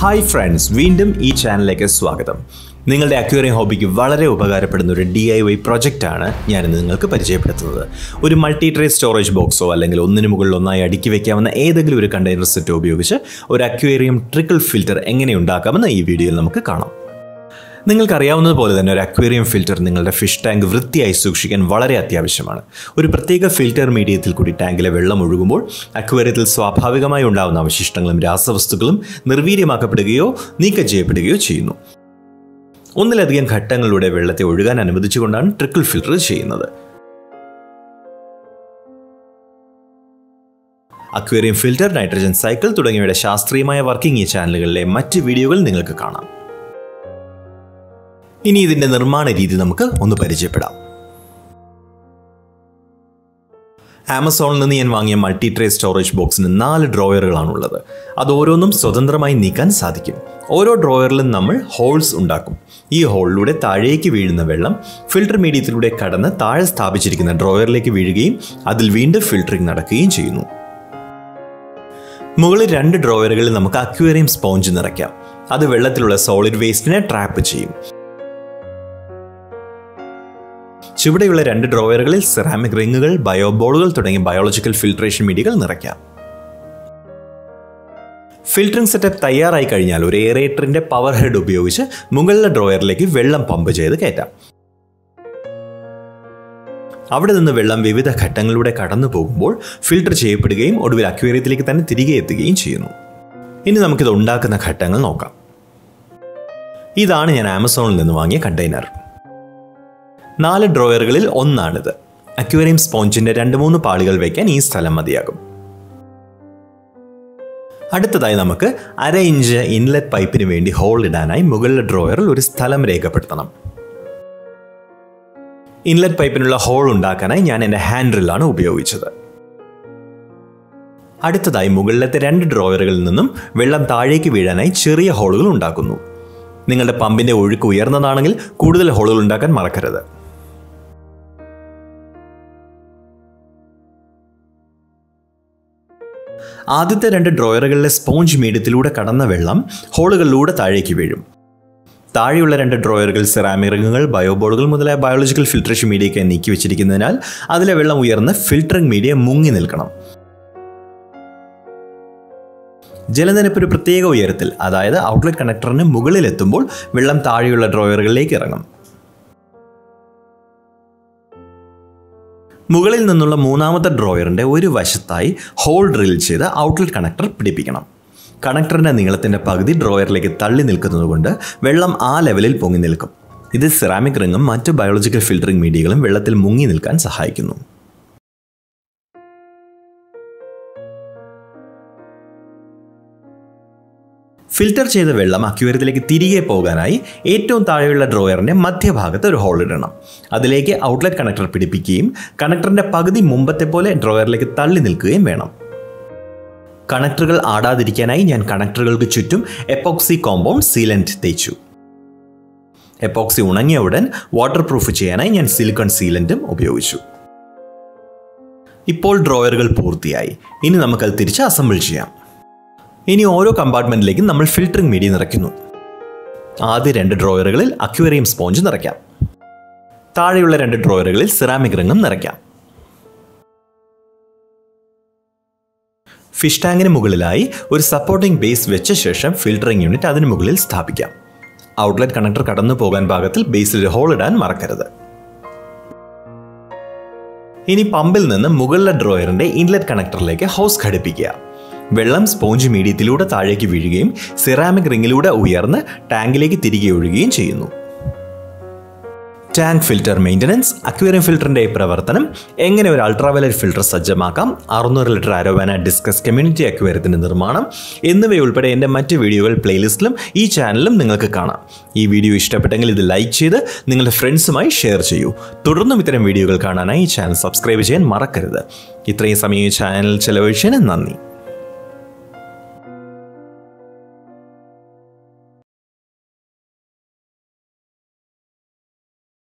hi friends വീണ്ടും ഈ ചാനലിലേക്ക് സ്വാഗതം നിങ്ങളുടെ അക്വേറിയം ഹോബിക്ക് വളരെ ഉപകാരപ്പെടുന്ന ഒരു ഡി ഐ വൈ പ്രൊജക്റ്റാണ് ഞാനിന്ന് നിങ്ങൾക്ക് പരിചയപ്പെടുത്തുന്നത് ഒരു മൾട്ടി ട്രേ സ്റ്റോറേജ് ബോക്സോ അല്ലെങ്കിൽ ഒന്നിനു മുകളിൽ ഒന്നായി അടുക്കി വെക്കാവുന്ന ഏതെങ്കിലും ഒരു കണ്ടെയ്നർ സെറ്റ് ഉപയോഗിച്ച് ഒരു അക്വേറിയം ട്രിക്കിൾ ഫിൽറ്റർ എങ്ങനെ ഉണ്ടാക്കാമെന്ന് ഈ വീഡിയോയിൽ നമുക്ക് കാണാം നിങ്ങൾക്കറിയാവുന്നതുപോലെ തന്നെ ഒരു അക്വേറിയം ഫിൽറ്റർ നിങ്ങളുടെ ഫിഷ് ടാങ്ക് വൃത്തിയായി സൂക്ഷിക്കാൻ വളരെ അത്യാവശ്യമാണ് ഒരു പ്രത്യേക ഫിൽറ്റർ മീഡിയത്തിൽ കൂടി ടാങ്കിലെ വെള്ളം ഒഴുകുമ്പോൾ അക്വേറിയത്തിൽ സ്വാഭാവികമായി ഉണ്ടാകുന്ന അവശിഷ്ടങ്ങളും രാസവസ്തുക്കളും നിർവീര്യമാക്കപ്പെടുകയോ നീക്കം ചെയ്യപ്പെടുകയോ ചെയ്യുന്നു ഒന്നിലധികം ഘട്ടങ്ങളിലൂടെ വെള്ളത്തെ ഒഴുകാൻ അനുവദിച്ചുകൊണ്ടാണ് ട്രിക്കിൾ ഫിൽറ്റർ ചെയ്യുന്നത് അക്വേറിയം ഫിൽറ്റർ നൈട്രജൻ സൈക്കിൾ തുടങ്ങിയവയുടെ ശാസ്ത്രീയമായ വർക്കിംഗ് ഈ ചാനലുകളിലെ മറ്റ് വീഡിയോകൾ നിങ്ങൾക്ക് കാണാം ഇനി ഇതിന്റെ നിർമ്മാണ രീതി നമുക്ക് ഒന്ന് പരിചയപ്പെടാം ആമസോണിൽ നിന്ന് ഞാൻ വാങ്ങിയ മൾട്ടി ട്രേ സ്റ്റോറേജ് ബോക്സിന് നാല് ഡ്രോയറുകളാണുള്ളത് അത് ഓരോന്നും സ്വതന്ത്രമായി നീക്കാൻ സാധിക്കും ഓരോ ഡ്രോയറിലും നമ്മൾ ഹോൾസ് ഉണ്ടാക്കും ഈ ഹോളിലൂടെ താഴേക്ക് വീഴുന്ന വെള്ളം ഫിൽട്ടർ മീഡിയത്തിലൂടെ കടന്ന് താഴെ സ്ഥാപിച്ചിരിക്കുന്ന ഡ്രോയറിലേക്ക് വീഴുകയും അതിൽ വീണ്ടും ഫിൽറ്ററിംഗ് നടക്കുകയും ചെയ്യുന്നു മുകളിൽ രണ്ട് ഡ്രോയറുകളിൽ നമുക്ക് അക്വേറിയം സ്പോഞ്ച് നിറയ്ക്കാം അത് വെള്ളത്തിലുള്ള സോളിഡ് വേസ്റ്റിനെ ട്രാപ്പ് ചെയ്യും ചുവടെയുള്ള രണ്ട് ഡ്രോയറുകളിൽ സെറാമിക് റിങ്ങുകൾ ബയോബോളുകൾ തുടങ്ങിയ ബയോളജിക്കൽ ഫിൽട്രേഷൻ മീഡിയകൾ നിറയ്ക്കാം ഫിൽറ്ററിംഗ് സെറ്റപ്പ് തയ്യാറായി കഴിഞ്ഞാൽ ഒരു എയറേറ്ററിന്റെ പവർ ഹെഡ് ഉപയോഗിച്ച് മുകളിലെ ഡ്രോയറിലേക്ക് വെള്ളം പമ്പ് ചെയ്ത് കയറ്റാം അവിടെ നിന്ന് വെള്ളം വിവിധ ഘട്ടങ്ങളിലൂടെ കടന്നു പോകുമ്പോൾ ഫിൽട്ടർ ചെയ്യപ്പെടുകയും ഒടുവിൽ അക്വേറിയത്തിലേക്ക് തന്നെ തിരികെ എത്തുകയും ചെയ്യുന്നു ഇനി നമുക്കിത് ഉണ്ടാക്കുന്ന ഘട്ടങ്ങൾ നോക്കാം ഇതാണ് ഞാൻ ആമസോണിൽ നിന്ന് വാങ്ങിയ കണ്ടെയ്നർ നാല് ഡ്രോയറുകളിൽ ഒന്നാണിത് അക്വേറിയം സ്പോഞ്ചിന്റെ രണ്ട് മൂന്ന് പാളികൾ വയ്ക്കാൻ ഈ സ്ഥലം മതിയാകും അടുത്തതായി നമുക്ക് അര ഇഞ്ച് ഇൻലെറ്റ് പൈപ്പിന് വേണ്ടി ഹോൾ ഇടാനായി മുകളിലെ ഡ്രോയറിൽ ഒരു സ്ഥലം രേഖപ്പെടുത്തണം ഇൻലെറ്റ് പൈപ്പിനുള്ള ഹോൾ ഉണ്ടാക്കാനായി ഞാൻ എൻ്റെ ഹാൻഡ് ഡ്രില്ലാണ് ഉപയോഗിച്ചത് അടുത്തതായി മുകളിലത്തെ രണ്ട് ഡ്രോയറുകളിൽ നിന്നും വെള്ളം താഴേക്ക് വീഴാനായി ചെറിയ ഹോളുകൾ ഉണ്ടാക്കുന്നു നിങ്ങളുടെ പമ്പിന്റെ ഒഴുക്ക് ഉയർന്നതാണെങ്കിൽ കൂടുതൽ ഹോളുകൾ ഉണ്ടാക്കാൻ മറക്കരുത് ആദ്യത്തെ രണ്ട് ഡ്രോയറുകളിലെ സ്പോഞ്ച് മീഡിയത്തിലൂടെ കടന്ന വെള്ളം ഹോളുകളിലൂടെ താഴേക്ക് വീഴും താഴെയുള്ള രണ്ട് ഡ്രോയറുകൾ സെറാമിക് റിങ്ങുകൾ ബയോബോളുകൾ മുതലായ ബയോളജിക്കൽ ഫിൽട്രേഷൻ മീഡിയയ്ക്ക് നീക്കി വെച്ചിരിക്കുന്നതിനാൽ അതിലെ വെള്ളം ഉയർന്ന് ഫിൽറ്ററിംഗ് മീഡിയ മുങ്ങി നിൽക്കണം ജലനിരപ്പ് ഒരു പ്രത്യേക ഉയരത്തിൽ അതായത് ഔട്ട്ലെറ്റ് കണക്ടറിന് മുകളിലെത്തുമ്പോൾ വെള്ളം താഴെയുള്ള ഡ്രോയറുകളിലേക്ക് ഇറങ്ങും മുകളിൽ നിന്നുള്ള മൂന്നാമത്തെ ഡ്രോയറിന്റെ ഒരു വശത്തായി ഹോൾ ഡ്രിൽ ചെയ്ത് ഔട്ട്ലെറ്റ് കണക്ടർ പിടിപ്പിക്കണം കണക്ടറിന്റെ നീളത്തിന്റെ പകുതി ഡ്രോയറിലേക്ക് തള്ളി നിൽക്കുന്നതുകൊണ്ട് വെള്ളം ആ ലെവലിൽ പൊങ്ങി നിൽക്കും ഇത് സെറാമിക് റിങ്ങും മറ്റ് ബയോളജിക്കൽ ഫിൽറ്ററിംഗ് മീഡിയകളും വെള്ളത്തിൽ മുങ്ങി നിൽക്കാൻ സഹായിക്കുന്നു ഫിൽറ്റർ ചെയ്ത വെള്ളം അക്വേറിയത്തിലേക്ക് തിരികെ പോകാനായി ഏറ്റവും താഴെയുള്ള ഡ്രോയറിന്റെ മധ്യഭാഗത്ത് ഒരു ഹോൾ ഇടണം അതിലേക്ക് ഔട്ട്ലെറ്റ് കണക്ടർ പിടിപ്പിക്കുകയും കണക്ടറിന്റെ പകുതി മുമ്പത്തെ പോലെ ഡ്രോയറിലേക്ക് തള്ളി നിൽക്കുകയും വേണം കണക്ടറുകൾ ആടാതിരിക്കാനായി ഞാൻ കണക്ടറുകൾക്ക് ചുറ്റും എപ്പോക്സി കോമ്പൗണ്ട് സീലന്റ് തേച്ചു എപ്പോക്സി ഉണങ്ങിയ ഉടൻ വാട്ടർ പ്രൂഫ് ചെയ്യാനായി ഞാൻ സിലിക്കൺ സീലന്റും ഉപയോഗിച്ചു ഇപ്പോൾ ഡ്രോയറുകൾ പൂർത്തിയായി ഇനി നമുക്കത് തിരിച്ച് അസംബിൾ ചെയ്യാം ഇനി ഓരോ കമ്പാർട്ട്മെന്റിലേക്കും നമ്മൾ ഫിൽറ്ററിംഗ് മീഡിയ നിറയ്ക്കുന്നു ആദ്യ രണ്ട് ഡ്രോയറുകളിൽ അക്വേറിയം സ്പോഞ്ച് നിറയ്ക്കാം താഴെയുള്ള രണ്ട് ഡ്രോയറുകളിൽ സിറാമിക് റിങ്ങും നിറയ്ക്കാം ഫിഷ് ടാങ്കിന് മുകളിലായി ഒരു സപ്പോർട്ടിംഗ് ബേസ് വെച്ച ശേഷം ഫിൽറ്ററിംഗ് യൂണിറ്റ് അതിന് മുകളിൽ സ്ഥാപിക്കാം ഔട്ട്ലെറ്റ് കണക്ടർ കടന്നു പോകാൻ പാകത്തിൽ ബേസിൽ ഒരു ഹോൾ ഇടാൻ മറക്കരുത് ഇനി പമ്പിൽ നിന്ന് മുകളിലെ ഡ്രോയറിന്റെ ഇൻലെറ്റ് കണക്ടറിലേക്ക് ഹോസ് ഘടിപ്പിക്കുക വെള്ളം സ്പോഞ്ച് മീഡിയത്തിലൂടെ താഴേക്ക് വീഴുകയും സിറാമിക് റിങ്ങിലൂടെ ഉയർന്ന് ടാങ്കിലേക്ക് തിരികെ ഒഴുകുകയും ചെയ്യുന്നു ടാങ്ക് ഫിൽറ്റർ മെയിൻ്റനൻസ് അക്വേറിയം ഫിൽറ്ററിന്റെ പ്രവർത്തനം എങ്ങനെ ഒരു അൾട്രാവയലറ്റ് ഫിൽറ്റർ സജ്ജമാക്കാം അറുന്നൂറ് ലിറ്റർ അരോവാന ഡിസ്കസ് കമ്മ്യൂണിറ്റി അക്വേറിയത്തിന്റെ നിർമ്മാണം എന്നിവയുൾപ്പെടെ എൻ്റെ മറ്റ് വീഡിയോകൾ പ്ലേലിസ്റ്റിലും ഈ ചാനലിലും നിങ്ങൾക്ക് കാണാം ഈ വീഡിയോ ഇഷ്ടപ്പെട്ടെങ്കിൽ ഇത് ലൈക്ക് ചെയ്ത് നിങ്ങളുടെ ഫ്രണ്ട്സുമായി ഷെയർ ചെയ്യൂ തുടർന്നും ഇത്തരം വീഡിയോകൾ കാണാനായി ഈ ചാനൽ സബ്സ്ക്രൈബ് ചെയ്യാൻ മറക്കരുത് ഇത്രയും സമയം ഈ ചാനൽ ചെലവഴിച്ചതിന് നന്ദി